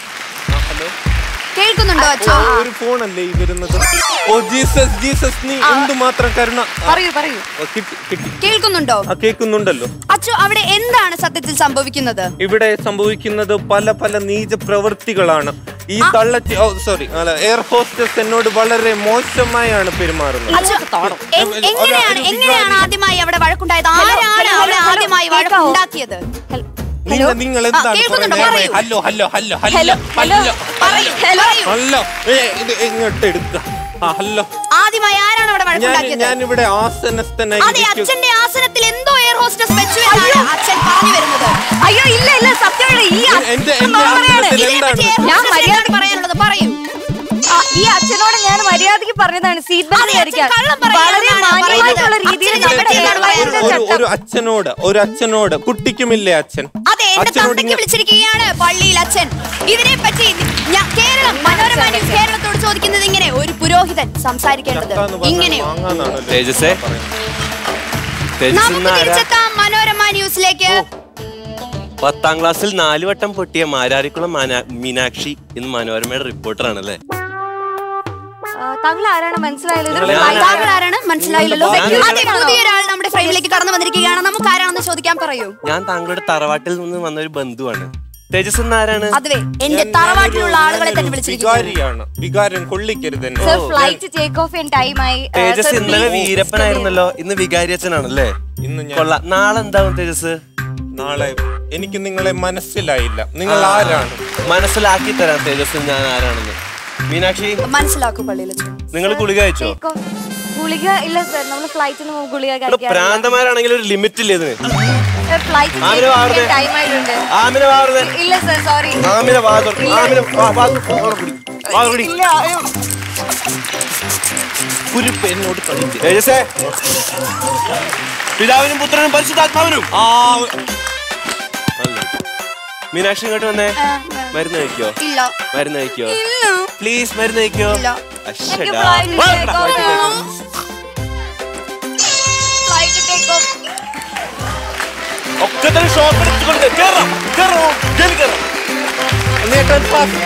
കേൾക്കുന്നുണ്ടോ അച്ഛോ ഒരു ഫോണല്ലേ ഈ വരുന്നത് ഓ ജീസസ് ജീസസ് നീ എന്തുമാത്രം കരുണ ആ, പറയൂ പറയൂ ഓ, കിട്ടി കിട്ടി കേൾക്കുന്നുണ്ടോ ആ കേൾക്കുന്നുണ്ടല്ലോ അച്ഛോ അവിടെ എന്താണ് സത്യത്തിൽ സംഭവിക്കുന്നത് ഇവിടെ സംഭവിക്കുന്നത് പല പല നീച പ്രവൃത്തികളാണ് ഈ തള്ളച്ചി ഓ സോറി അല്ല എയർ ഹോസ്റ്റസ് എന്നോട് വളരെ മോശമായാണ് പെരുമാറുന്നത് അച്ഛോ, എ- എങ്ങനെയാണ് എങ്ങനെയാണ് ആദ്യമായി അവിടെ വഴക്കുണ്ടായത് ആരാണ് ഹലോ, അവിടെ ഹലോ, ആദ്യമായി കേൾക്കാവോ? വഴക്കുണ്ടാക്കിയത് നിങ്ങൾ നിങ്ങൾ ആ, എന്താണ് കേൾക്കുന്നുണ്ടോ? പറയുന്നത് പറയൂ. Hello hello hello hello, hello hello, hello പറയൂ, പറയൂ. ഹലോ ഏ, ഇത് ഇങ്ങോട്ട് എടുക്ക ആ ഹലോ ആദ്യമായി ആരാണ് അവിടെ ഞാൻ വഴക്കുണ്ടാക്കിയത് ഞാൻ ഇവിടെ ആസനസ്ഥനായി അതെ ഇരിക്കും. അച്ഛന്റെ ആസനത്തിൽ എന്തോ എയർ ഹോസ്റ്റസ് വെച്ചു എന്നാണ് അച്ഛൻ പറഞ്ഞു വരുന്നത് അയ്യോ ഇല്ല ഇല്ല സത്യമാണ് ഈ എന്റെ- എന്റെ ആസനത്തിൽ ഇതിനെപ്പറ്റി എന്താണ്? എയർ ഞാൻ ഹോസ്റ്റസിന് മര്യാദ- എന്താണ് പറയാനുള്ളത് പറയൂ ആ, ഈ അച്ഛനോട് ഞാൻ മര്യാദക്ക് പറഞ്ഞതാണ് സീറ്റ് ബെൽറ്റ് അതെ, അച്ഛൻ ധരിക്കാൻ കള്ളം പറയുകയാണ് വളരെ എന്നാണ് മാന്യമായിട്ടുള്ള പറയുന്നത്. രീതിയിൽ അച്ഛന് നമ്മുടെ ഞങ്ങളുടെ എയർലൈൻസിന്റെ ഒരു ചട്ടം ഒരു അച്ഛനോട് ഒരു അച്ഛനോട് കുട്ടിക്കുമില്ലേ അച്ഛൻ അതെ എന്റെ അച്ഛനോട് തന്തയ്ക്ക് ഇങ്ങനെ- വിളിച്ചിരിക്കുകയാണ് പള്ളിയിൽ അച്ഛൻ ഇതിനെ പറ്റി ഞാൻ കേരളം മനോരമ ന്യൂസ് കേരളത്തോട് ചോദിക്കുന്നത് ഇങ്ങനെ ഒരു പുരോഹിതൻ സംസാരിക്കേണ്ടത് ചക്കാന്ന് പറഞ്ഞാൽ ഇങ്ങനെയോ വാങ്ങാന്നാണല്ലോ. തേജസേ തേജസ് നമുക്ക് ഇന്ന് ആരാ തിരിച്ചെത്താം മനോരമ ന്യൂസിലേക്ക് പത്താം ക്ലാസ്സിൽ നാല് വട്ടം പൊട്ടിയ മാരാരിക്കുളം മാനാ- മീനാക്ഷി ഇന്ന് മനോരമയുടെ റിപ്പോർട്ടറാണല്ലേ താങ്കൾ ആരാണ് മനസ്സിലായില്ല ഇത് ഞാൻ- flight താങ്കൾ ആരാണ് മനസ്സിലായില്ലല്ലോ ഞാൻ- അതെ പുതിയൊരാൾ നമ്മുടെ ഫ്രെയിമിലേക്ക് കടന്നു വന്നിരിക്കുകയാണ് നമുക്ക് ആരാണെന്ന് ചോദിക്കാൻ പറയൂ ഞാൻ താങ്കളുടെ തറവാട്ടിൽ നിന്ന് വന്ന ഒരു ബന്ധുവാണ് തേജസ് ഇന്ന് ആരാണ് അതുവേ എന്റെ ഞാൻ- തറവാട്ടിലുള്ള ഞാനൊരു- ആളുകളെ തന്നെ ഞാനൊരു വിളിച്ചിരിക്കുകയാണ് വികാരിയാണ് വികാരം കൊള്ളിക്കരുത് എന്നെ. സർ ഫ്ലൈറ്റ് ടേക്ക് ഓഫ് ചെയ്യാൻ ടൈമായി തേജസ് ഇന്നലെ വീരപ്പനായിരുന്നല്ലോ ഇന്ന് വികാരിയച്ഛനാണല്ലേ ഇന്ന് ഞാൻ കൊള്ളാം നാളെ എന്താവും തേജസ് നാളെ എനിക്ക് നിങ്ങളെ മനസ്സിലായില്ല നിങ്ങൾ ആരാണ് മനസ്സിലാക്കി തരാം തേജസ് ഞാൻ ആരാണെന്ന് മീനാക്ഷി മനസ്സിലാക്കൂ പള്ളിയിൽ അച്ഛൻ നിങ്ങൾ ഗുളിക കഴിച്ചോ ഗുളിക ഇല്ല സർ നമ്മൾ ഫ്ലൈറ്റിന് മുമ്പ് ഗുളിക ഇവിടെ കഴിക്കാറില്ല പ്രാന്തമാരാണെങ്കിൽ ഒരു ലിമിറ്റ് ഇല്ലേ ഇതിന് ഫ്ലൈറ്റ് ആമിന വാറുന്നേ. ടൈം ആയിട്ടുണ്ട് ആമിന വാറുന്നേ. ഇല്ല സർ സോറി ആമിന വാ തുറക്ക്. ആമിന വാ, വാ, വാ, കുടി. വാ, കുടി. ഇല്ല അയ്യോ. കുരുപ്പ് എന്നോട് കളിക്കുക തേജസേ പിതാവിനും പുത്രനും പരിശുദ്ധാത്മാവിനും ആ മീനാക്ഷി ഇങ്ങോട്ട് വന്നേ മരുന്ന് കഴിക്കോ ഇല്ല മരുന്ന് കഴിക്കോ ഇല്ല പ്ലീസ് മരുന്ന് കഴിക്കോ ഇല്ല അശ്ശടാ. flight വാ, take off ചെയ്യണം. ഫ്ലൈറ്റ് ടേക്ക് ഓഫ് ഒക്കെ തന്നെ ഷോപ്പ് എടുത്തുകൊണ്ട് കേറാം കേറാം കേറി കേറാം നേട്ടൻ പാസ്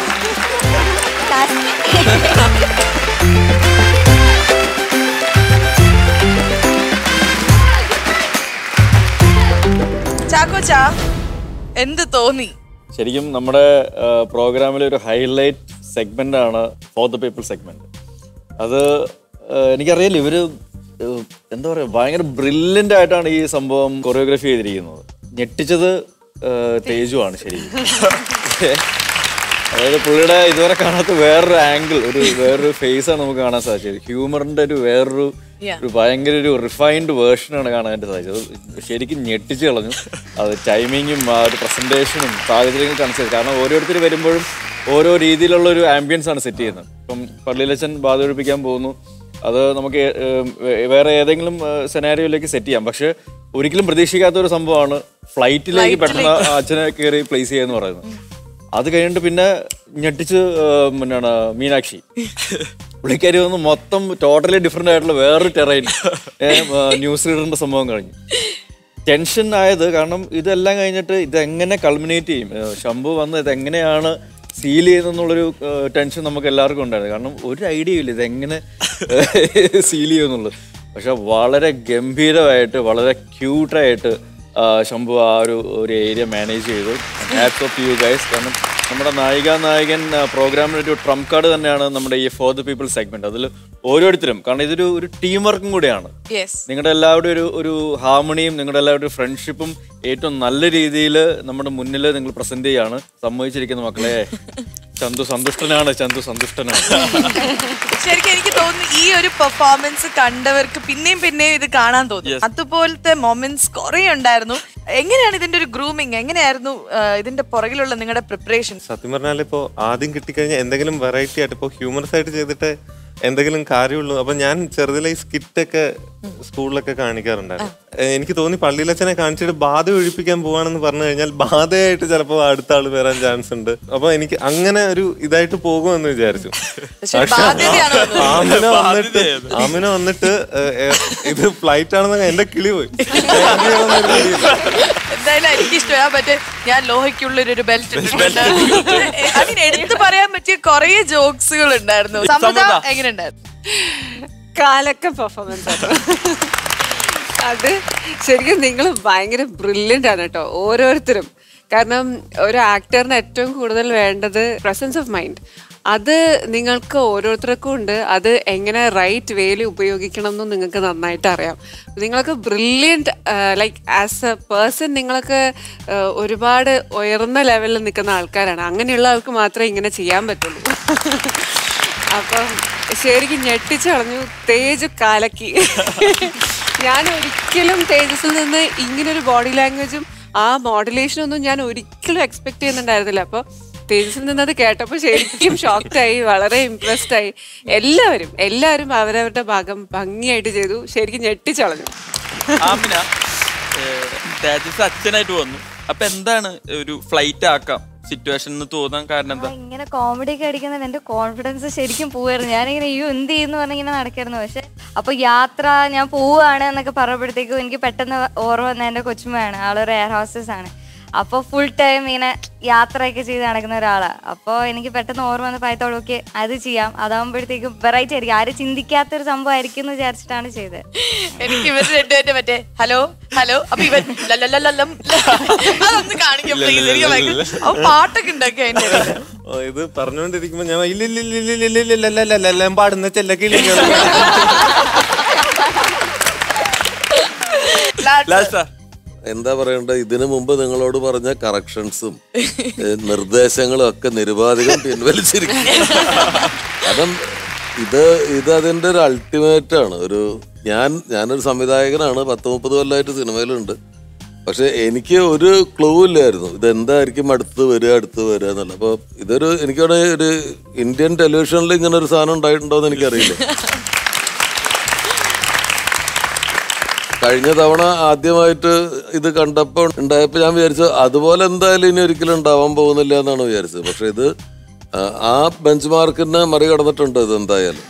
ചാക്കോച്ചാ എന്ത് തോന്നി ശരിക്കും നമ്മുടെ പ്രോഗ്രാമിലെ ഒരു ഹൈലൈറ്റ് സെഗ്മെന്റ് ആണ് ഫോർ ദ പീപ്പിൾ സെഗ്മെന്റ് അത് ആ, എനിക്കറിയില്ല ഇവര് ആ, എന്താ പറയുക ഭയങ്കര ബ്രില്യൻ്റ് ആയിട്ടാണ് ഈ സംഭവം കൊറിയോഗ്രഫി ചെയ്തിരിക്കുന്നത് ഞെട്ടിച്ചത് ആ, തേജു ആണ് ശരിക്കും അതായത് പുള്ളിയുടെ ഇതുവരെ കാണാത്ത വേറൊരു ആംഗിൾ ഒരു വേറൊരു ഫേസ് ആണ് നമുക്ക് കാണാൻ സാധിച്ചത് ഹ്യൂമറിന്റെ ഒരു വേറൊരു Yeah. ഒരു ഭയങ്കര ഒരു റിഫൈൻഡ് വേർഷനാണ് കാണാനായിട്ട് സാധിച്ചത് അത് ശരിക്കും ഞെട്ടിച്ച് കളഞ്ഞു അത് ടൈമിങ്ങും ആ ഒരു പ്രസന്റേഷനും സാഹചര്യങ്ങൾ കാണിച്ചത് കാരണം ഓരോരുത്തർ വരുമ്പോഴും ഓരോ രീതിയിലുള്ള ഒരു ആംബിയൻസ് ആണ് സെറ്റ് ചെയ്യുന്നത് ഇപ്പം പള്ളിയിലച്ചൻ ബാധൊഴിപ്പിക്കാൻ പോകുന്നു അത് നമുക്ക് ഏ- ഏ- വേറെ ഏതെങ്കിലും സെനാരിയോയിലേക്ക് സെറ്റ് ചെയ്യാം പക്ഷെ ഒരിക്കലും പ്രതീക്ഷിക്കാത്ത ഒരു സംഭവമാണ് ഫ്ലൈറ്റിലേക്ക് പെട്ടെന്ന് ആ അച്ഛനെ കയറി പ്ലേസ് ചെയ്യുക എന്ന് പറയുന്നത് അത് കഴിഞ്ഞിട്ട് പിന്നെ ഞെട്ടിച്ച് പിന്നാണ് മീനാക്ഷി പുള്ളിക്കാരി വന്ന് മൊത്തം ടോട്ടലി ഡിഫറെന്റ് ആയിട്ടുള്ള വേറൊരു ടെറൈൻ ന്യൂസ് റീഡറിന്റെ സംഭവം കഴിഞ്ഞു ടെൻഷൻ ആയത് കാരണം ഇതെല്ലാം കഴിഞ്ഞിട്ട് ഇതെങ്ങനെ കൾമിനേറ്റ് ചെയ്യും ഏ, ശംഭു വന്ന് ഇതെങ്ങനെയാണ് സീൽ ചെയ്യുന്നെന്നുള്ളൊരു ടെൻഷൻ നമുക്ക് എല്ലാവർക്കും ഉണ്ടായിരുന്നു കാരണം ഒരു ഐഡിയ ഇല്ല ഇതെങ്ങനെ സീൽ ചെയ്യുമെന്നുള്ളത് പക്ഷെ വളരെ ഗംഭീരമായിട്ട് വളരെ ക്യൂട്ടായിട്ട് ശംഭു ആ ഒരു ഒരു ഏരിയ മാനേജ് ചെയ്തു ഹാറ്റ്സ് ഓഫ് യു ഗൈസ് കാരണം നമ്മുടെ നായിക നായകൻ പ്രോഗ്രാമിൻ്റെ ഒരു ട്രംപ് കാർഡ് തന്നെയാണ് നമ്മുടെ ഈ ഫോർ ദ പീപ്പിൾ സെഗ്മെന്റ് അതിൽ ഓരോരുത്തരും കാരണം ഇതൊരു ഒരു ടീം വർക്കും കൂടിയാണ് യെസ് നിങ്ങളുടെ എല്ലാവരുടെയും ഒരു ഒരു ഹാർമണിയും നിങ്ങളുടെ എല്ലാവരുടെയും ഫ്രണ്ട്ഷിപ്പും ഏറ്റവും നല്ല രീതിയിൽ നമ്മുടെ മുന്നിൽ നിങ്ങൾ പ്രസന്റ് ചെയ്യാണ് സമ്മതിച്ചിരിക്കുന്ന മക്കളെ ചന്തു സന്തുഷ്ടനാണ് ചന്തു സന്തുഷ്ടനാണ് ശരിക്കും എനിക്ക് തോന്നുന്നു ഈ ഒരു പെർഫോമൻസ് കണ്ടവർക്ക് പിന്നെയും പിന്നെയും ഇത് കാണാൻ തോന്നും അതുപോലത്തെ മൊമെന്റ്സ് കുറെ ഉണ്ടായിരുന്നു എങ്ങനെയാണ് ഇതിന്റെ ഒരു ഗ്രൂമിങ് എങ്ങനെയായിരുന്നു ആ, ഇതിന്റെ പുറകിലുള്ള നിങ്ങളുടെ പ്രിപ്പറേഷൻ സത്യം പറഞ്ഞാൽ ഇപ്പോ ആദ്യം കിട്ടിക്കഴിഞ്ഞാൽ എന്തെങ്കിലും വെറൈറ്റി ആയിട്ട് ഇപ്പോ ഹ്യൂമറസ് ആയിട്ട് ചെയ്തിട്ട് എന്തെങ്കിലും കാര്യമുള്ളൂ അപ്പൊ ഞാൻ ചെറുതിലെ ഈ സ്കിറ്റൊക്കെ സ്കൂളിലൊക്കെ കാണിക്കാറുണ്ടായിരുന്നു ഏഹ് എനിക്ക് തോന്നി പള്ളിയിലച്ഛനെ കാണിച്ചിട്ട് ബാധ ഒഴിപ്പിക്കാൻ പോവാണെന്ന് പറഞ്ഞു കഴിഞ്ഞാൽ ബാധയായിട്ട് ചിലപ്പോൾ അടുത്ത ആള് വരാൻ ചാൻസ് ഉണ്ട് അപ്പൊ എനിക്ക് അങ്ങനെ ഒരു ഇതായിട്ട് പോകുമെന്ന് വിചാരിച്ചു പക്ഷെ ആമിന വന്നിട്ട് ആമിന വന്നിട്ട് ഏഹ്, ഏഹ്, ഇത് ഫ്ലൈറ്റ് ആണെന്ന് എന്റെ കിളി പോയി എന്തായാലും എനിക്ക് ഇഷ്ടമാണ് മറ്റേ ഞാൻ ലോഹയ്ക്കുള്ളിൽ ഒരു ബെൽറ്റ് അതിന് എടുത്തു പറയാൻ പറ്റിയ കുറെ ജോക്സുകൾ ഉണ്ടായിരുന്നു സമൃദ്ധ എങ്ങനെ ഉണ്ടായിരുന്നു കാലൊക്കെ പെർഫോമൻസ് അത് ശരിക്കും നിങ്ങൾ ഭയങ്കര ബ്രില്യൻ്റ് ആണ് കേട്ടോ ഓരോരുത്തരും കാരണം ഒരു ആക്ടറിന് ഏറ്റവും കൂടുതൽ വേണ്ടത് പ്രസൻസ് ഓഫ് മൈൻഡ് അത് നിങ്ങൾക്ക് ഓരോരുത്തർക്കും ഉണ്ട് അത് എങ്ങനെ റൈറ്റ് വേയിൽ ഉപയോഗിക്കണം എന്നും നിങ്ങൾക്ക് നന്നായിട്ട് അറിയാം നിങ്ങൾക്ക് brilliant like as a person നിങ്ങൾക്ക് ആ, ഒരുപാട് ഉയർന്ന ലെവലിൽ നിൽക്കുന്ന ആൾക്കാരാണ് അങ്ങനെയുള്ള ആൾക്ക് മാത്രമേ ഇങ്ങനെ ചെയ്യാൻ പറ്റുള്ളൂ അപ്പം ശരിക്കും ഞെട്ടിച്ചു കളഞ്ഞു തേജ് കാലക്കി ഞാൻ ഒരിക്കലും തേജസിൽ നിന്ന് ഇങ്ങനൊരു ബോഡി ലാംഗ്വേജും ആ മോഡുലേഷനും ഒന്നും ഞാൻ ഒരിക്കലും എക്സ്പെക്ട് ചെയ്യുന്നുണ്ടായിരുന്നില്ല അപ്പോൾ തേജസിൽ നിന്ന് അത് കേട്ടപ്പോൾ ശരിക്കും ഷോക്ക്ഡായി വളരെ ഇംപ്രസ്ഡ് ആയി എല്ലാവരും എല്ലാവരും അവരവരുടെ ഭാഗം ഭംഗിയായിട്ട് ചെയ്തു ശരിക്കും ഞെട്ടിച്ചളഞ്ഞു ആമിന ഏഹ്, തേജസ് അച്ഛനായിട്ട് വന്നു അപ്പൊ എന്താണ് ഒരു ഫ്ലൈറ്റ് ആക്കാം സിറ്റുവേഷൻ എന്ന് തോന്നാൻ കാരണം എന്താ ഇങ്ങനെ കോമഡി ഒക്കെ അടിക്കുന്നത് എന്റെ കോൺഫിഡൻസ് ശരിക്കും പോവായിരുന്നു ഞാനിങ്ങനെ അയ്യോ എന്ത് ചെയ്യുന്നു പറഞ്ഞ് ഇങ്ങനെ നടക്കായിരുന്നു പക്ഷെ അപ്പൊ യാത്ര ഞാൻ പോവുകയാണ് എന്നൊക്കെ പറഞ്ഞപ്പോഴത്തേക്കും എനിക്ക് പെട്ടെന്ന് ഓർമ്മ വന്ന എന്റെ കൊച്ചുമ്മയാണ് ആളൊരു എയർ ഹോസ്റ്റസ് ആണ് അപ്പോൾ ഫുൾ ടൈം ഇങ്ങനെ യാത്രയൊക്കെ ചെയ്ത് നടക്കുന്ന ഒരാളാണ് അപ്പോൾ എനിക്ക് പെട്ടെന്ന് ഓർമ്മ വന്ന പായത്തോളം ഓക്കെ അത് ചെയ്യാം അതാകുമ്പോഴത്തേക്കും വെറൈറ്റി ആയിരിക്കും ആരും ചിന്തിക്കാത്തൊരു സംഭവം ആയിരിക്കും എന്ന് വിചാരിച്ചിട്ടാണ് ചെയ്തത് എനിക്ക് ഇവർ രണ്ടുപേരുടെ മറ്റേ ഹലോ ഹലോ അപ്പൊ ഇവൻ ലല്ലല്ലല്ലം. അതൊന്ന് കാണിക്കും please. എനിക്ക് ഭയങ്കര ആ പാട്ടൊക്കെ ഉണ്ടാക്കി അതിന്റെ ഇടയില്. ഓ, ഇത് പറഞ്ഞുകൊണ്ടിരിക്കുമ്പോ ഞാൻ ഇല്ല ഇല്ല ഇല്ല ഇല്ല ഇല്ല ഇല്ല ഇല്ല ഇല്ല ഇല്ല എല്ലാം പാടുന്ന ചെല്ലക്കിളി എന്താ പറയണ്ടത് ഇതിനു മുമ്പ് നിങ്ങളോട് പറഞ്ഞ കറക്ഷൻസും നിർദ്ദേശങ്ങളും ഒക്കെ നിരുപാധികം പിൻവലിച്ചിരിക്കും കാരണം ഇത് ഇത് അതിന്റെ ഒരു അൾട്ടിമേറ്റ് ആണ് ഒരു ഞാൻ ഞാനൊരു സംവിധായകനാണ് പത്ത് മുപ്പത് കൊല്ലമായിട്ട് സിനിമയിലുണ്ട് പക്ഷെ എനിക്ക് ഒരു ക്ലൂ ഇല്ലായിരുന്നു ഇത് എന്തായിരിക്കും അടുത്ത് വരിക അടുത്ത് വരിക എന്നല്ല അപ്പോൾ ഇതൊരു എനിക്കവിടെ ഒരു ഇന്ത്യൻ ടെലിവിഷനിൽ ഇങ്ങനെ ഒരു സാധനം ഉണ്ടായിട്ടുണ്ടോ എന്ന് എനിക്കറിയില്ല കഴിഞ്ഞ തവണ ആദ്യമായിട്ട് ഇത് കണ്ടപ്പോൾ ഉണ്ടായപ്പോൾ ഞാൻ വിചാരിച്ചു അതുപോലെ എന്തായാലും ഇനി ഒരിക്കലും ഉണ്ടാവാൻ പോകുന്നില്ല എന്നാണ് വിചാരിച്ചത് പക്ഷെ ഇത് ആ, ആ ബെഞ്ച് മാർക്കിനെ മറികടന്നിട്ടുണ്ട് ഇത് എന്തായാലും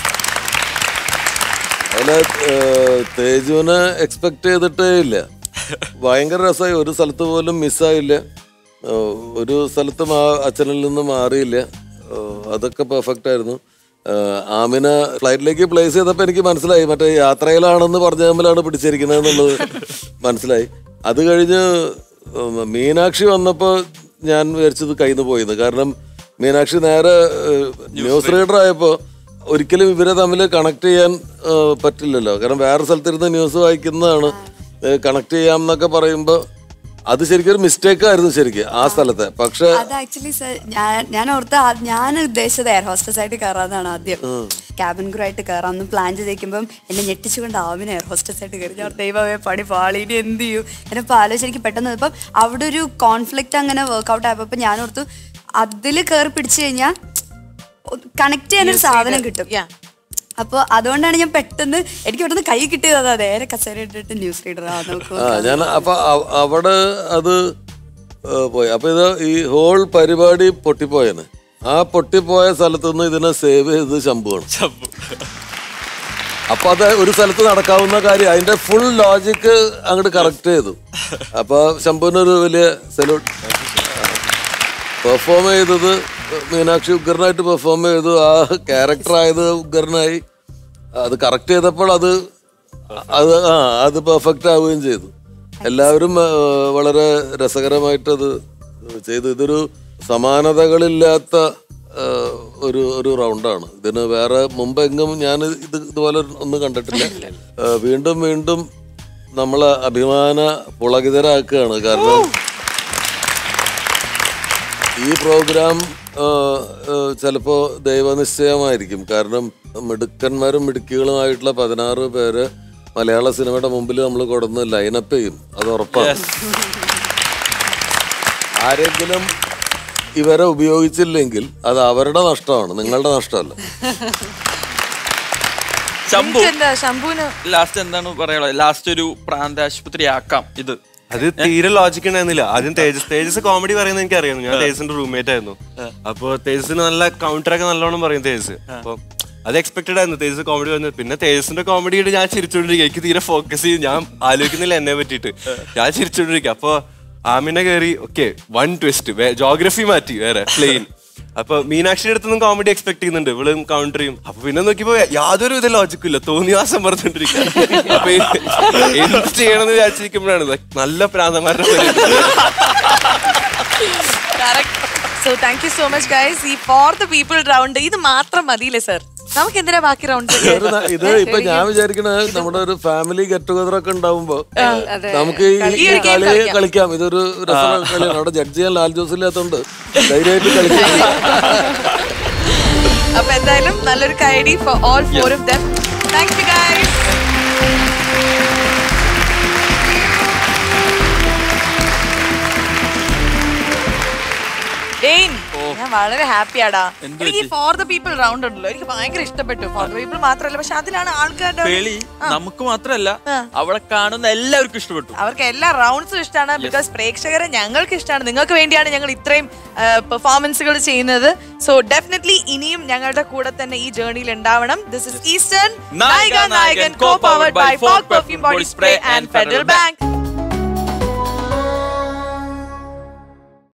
അതില് ഏഹ്, തേജുവിനെ എക്സ്പെക്ട് ചെയ്തിട്ടേ ഇല്ല ഭയങ്കര രസമായി ഒരു സ്ഥലത്ത് പോലും മിസ്സായില്ല ഏഹ്, ഒരു സ്ഥലത്തും ആ അച്ഛനിൽ നിന്ന് മാറിയില്ല ഏഹ്, അതൊക്കെ പെർഫെക്റ്റ് ആയിരുന്നു ഏഹ്, ആമിന ഫ്ലൈറ്റിലേക്ക് പ്ലേസ് ചെയ്തപ്പോൾ എനിക്ക് മനസ്സിലായി മറ്റേ യാത്രയിലാണെന്ന് പറഞ്ഞ തമ്മിലാണ് പിടിച്ചിരിക്കുന്നത് എന്നുള്ളത് മനസ്സിലായി അത് കഴിഞ്ഞ് ഉം, മീനാക്ഷി വന്നപ്പോൾ ഞാൻ വിചാരിച്ചത് കയ്യിൽ നിന്ന് പോയിന്ന് കാരണം മീനാക്ഷി നേരെ ഏഹ്, ന്യൂസ് റീഡർ ആയപ്പോൾ ഒരിക്കലും ഇവരെ തമ്മിൽ കണക്ട് ചെയ്യാൻ ഏഹ്, പറ്റില്ലല്ലോ കാരണം വേറെ സ്ഥലത്തിരുന്ന് ന്യൂസ് വായിക്കുന്നതാണ് കണക്ട് ചെയ്യാം എന്നൊക്കെ പറയുമ്പോൾ അത് ശരിക്കും ഒരു മിസ്റ്റേക്ക് ആയിരുന്നു ശരിക്കും ആ സ്ഥലത്തെ പക്ഷെ അത് ആക്ച്വലി സർ ഞാൻ ഞാൻ ഓർത്ത ആ- ഞാൻ ഉദ്ദേശിച്ചത് എയർ ഹോസ്റ്റസ് ആയിട്ട് കയറാന്നാണ് ആദ്യം ക്യാബിൻ ക്രൂ ആയിട്ട് കയറാമെന്ന് പ്ലാൻ ചെയ്തേക്കുമ്പം എന്നെ ഞെട്ടിച്ചുകൊണ്ട് ആവിനെ എയർ ഹോസ്റ്റസ് ആയിട്ട് കയറി ഞാൻ ദൈവമേ പണി പാളി ഇനി എന്ത് ചെയ്യും എന്നെ ഇപ്പം ആലോചിച്ച് എനിക്ക് പെട്ടെന്ന് ഇപ്പം അവിടെ ഒരു കോൺഫ്ലിക്റ്റ് അങ്ങനെ വർക്ക്ഔട്ട് ആയപ്പോൾ ഇപ്പം ഞാൻ ഓർത്തു അതിൽ കയറി പിടിച്ചു കഴിഞ്ഞാൽ കണക്ട് ചെയ്യാനൊരു സാധനം കിട്ടും അപ്പോൾ അതുകൊണ്ടാണ് ഞാൻ പെട്ടെന്ന് എനിക്ക് പെട്ടെന്ന് കൈ കിട്ടിയത് അതാ നേരെ കസേര ഇട്ടിട്ട് ന്യൂസ് റീഡർ ആ നോക്കൂ ആ ഞാൻ അപ്പൊ അവ- അവിടെ അത് ഏ, പോയി അപ്പൊ ഇത് ഈ ഹോൾ പരിപാടി പൊട്ടിപ്പോയെന്ന് ആ പൊട്ടിപ്പോയ സ്ഥലത്ത് നിന്ന് ഇതിനെ സേവ് ചെയ്ത് ശംഭുവാണ് അപ്പൊ അത് ഒരു സ്ഥലത്ത് നടക്കാവുന്ന കാര്യം അതിന്റെ ഫുൾ ലോജിക്ക് അങ്ങോട്ട് കറക്റ്റ് ചെയ്തു അപ്പൊ ശംഭുവിനൊരു വലിയ സല്യൂട്ട് പെർഫോം ചെയ്തത് മീനാക്ഷി ഉഗ്രനായിട്ട് പെർഫോം ചെയ്തു ആ ക്യാരക്ടർ ആയത് ഉഗ്രനായി അത് കറക്റ്റ് ചെയ്തപ്പോൾ അത് അത് ആ അത് പെർഫെക്റ്റ് ആവുകയും ചെയ്തു എല്ലാവരും ആ, വളരെ രസകരമായിട്ട് അത് ചെയ്തു ഇതൊരു സമാനതകളില്ലാത്ത ആ, ഒരു ഒരു റൗണ്ടാണ് ഇതിന് വേറെ മുമ്പെങ്ങും ഞാൻ ഇത് ഇതുപോലെ ഒന്നും കണ്ടിട്ടില്ല ആ, വീണ്ടും വീണ്ടും നമ്മളെ അഭിമാന പുളകിതരാക്കുകയാണ് കാരണം ഈ പ്രോഗ്രാം ചിലപ്പോ ദൈവനിശ്ചയമായിരിക്കും കാരണം മിടുക്കന്മാരും മിടുക്കികളുമായിട്ടുള്ള പതിനാറ് പേര് മലയാള സിനിമയുടെ മുമ്പിൽ നമ്മൾ കൊടുന്ന് ലൈനപ്പ് ചെയ്യും അത് ഉറപ്പാണ് ആരെങ്കിലും ഇവരെ ഉപയോഗിച്ചില്ലെങ്കിൽ അത് അവരുടെ നഷ്ടമാണ് നിങ്ങളുടെ നഷ്ടമല്ല ശംഭു എന്താ ശംഭുവിന് ലാസ്റ്റ് എന്താണ് പറയാനുള്ളത് ലാസ്റ്റ് ഒരു പ്രാന്ത ആശുപത്രി ആക്കാം ഇത് അത് തീരെ ലോജിക് ഉണ്ടായിരുന്നില്ല ആദ്യം തേജസ് തേജസ് കോമഡി പറയുന്നത് എനിക്ക് അറിയാം ഞാൻ തേജസിന്റെ റൂംമേറ്റ് ആയിരുന്നു അപ്പൊ തേജസിന് നല്ല കൗണ്ടർ ഒക്കെ നല്ലോണം പറയും തേജസ് അപ്പൊ അത് എക്സ്പെക്ടഡ് ആയിരുന്നു തേജസ് കോമഡി വന്നത് പിന്നെ തേജസിന്റെ കോമഡിയുടെ ഞാൻ ചിരിച്ചോണ്ടിരിക്കുക എനിക്ക് തീരെ ഫോക്കസ് ചെയ്യും ഞാൻ ആലോചിക്കുന്നില്ല എന്നെ പറ്റിയിട്ട് ഞാൻ ചിരിച്ചോണ്ടിരിക്കുക അപ്പൊ ആമിനെ കയറി ഓക്കെ വൺ ട്വിസ്റ്റ് ജോഗ്രഫി മാറ്റി വേറെ പ്ലെയിൻ അപ്പൊ മീനാക്ഷിയുടെ അടുത്തൊന്നും കോമഡി എക്സ്പെക്ട് ചെയ്യുന്നുണ്ട് ഇവളും കൗണ്ടർ ചെയ്യും അപ്പൊ പിന്നെ നോക്കിയപ്പോ യാതൊരു വിധ ലോജിക്കും ഇല്ല തോന്നിയാസം പറഞ്ഞോണ്ടിരിക്കുക അപ്പൊ ഈ എന്ത് ചെയ്യണമെന്ന് വിചാരിച്ചിരിക്കുമ്പോഴാണ് ഇത് നല്ല പ്രാന്തന്മാരുടെ so thank you so much guys ഈ ഫോർ ദ പീപ്പിൾ റൗണ്ട് ഇത് മാത്രം മതിയില്ലേ സർ നമുക്ക് എന്തിനാ ബാക്കി റൗണ്ട് ഒരു ന- ഇത് ഇപ്പൊ ഞാൻ വിചാരിക്കണത് നമ്മുടെ ഒരു ഫാമിലി ഗെറ്റ് ടുഗദർ ഒക്കെ ഉണ്ടാവുമ്പോ അതെ. നമുക്ക് ഈ ഈ ഒരു game കളി കളിക്കാം. കളിക്കാം ഇതൊരു രസമുള്ള കളിയാണ് അവിടെ ജഡ്ജ് ചെയ്യാൻ ലാൽ ജോസ് ഇല്ലാത്തോണ്ട് ധൈര്യമായിട്ട് കളിക്കാം അപ്പൊ എന്തായാലും നല്ലൊരു കൈഡി for all four of them thank you guys Dain ഞാൻ വളരെ ഹാപ്പിയാടാ എന്ത് എനിക്ക് പറ്റി? ഫോർ ദ പീപ്പിൾ റൗണ്ട് ഉണ്ടല്ലോ എനിക്ക് ഭയങ്കര ഇഷ്ടപ്പെട്ടു ഫോർ ദ പീപ്പിൾ മാത്രമല്ല പക്ഷെ അതിലാണ് ആൾക്കാരുടെ ഒരു- പേളി ആ. നമുക്ക് മാത്രല്ല അവിടെ കാണുന്ന എല്ലാവർക്കും ഇഷ്ടപ്പെട്ടു അവർക്ക് എല്ലാ റൗണ്ട്സും ഇഷ്ടമാണ് ബിക്കോസ് പ്രേക്ഷകരെ ഞങ്ങൾക്ക് ഇഷ്ടമാണ് നിങ്ങൾക്ക് വേണ്ടിയാണ് ഞങ്ങൾ ഇത്രയും പെർഫോമൻസുകൾ ചെയ്യുന്നത് സോ ഡെഫിനറ്റ്ലി ഇനിയും ഞങ്ങളുടെ കൂടെ തന്നെ ഈ ജേർണിയിൽ ഉണ്ടാവണം ദിസ് ഇസ് ഈസ്റ്റേൺ നായിക നായകൻ co powered by Fogg perfume body spray and Federal bank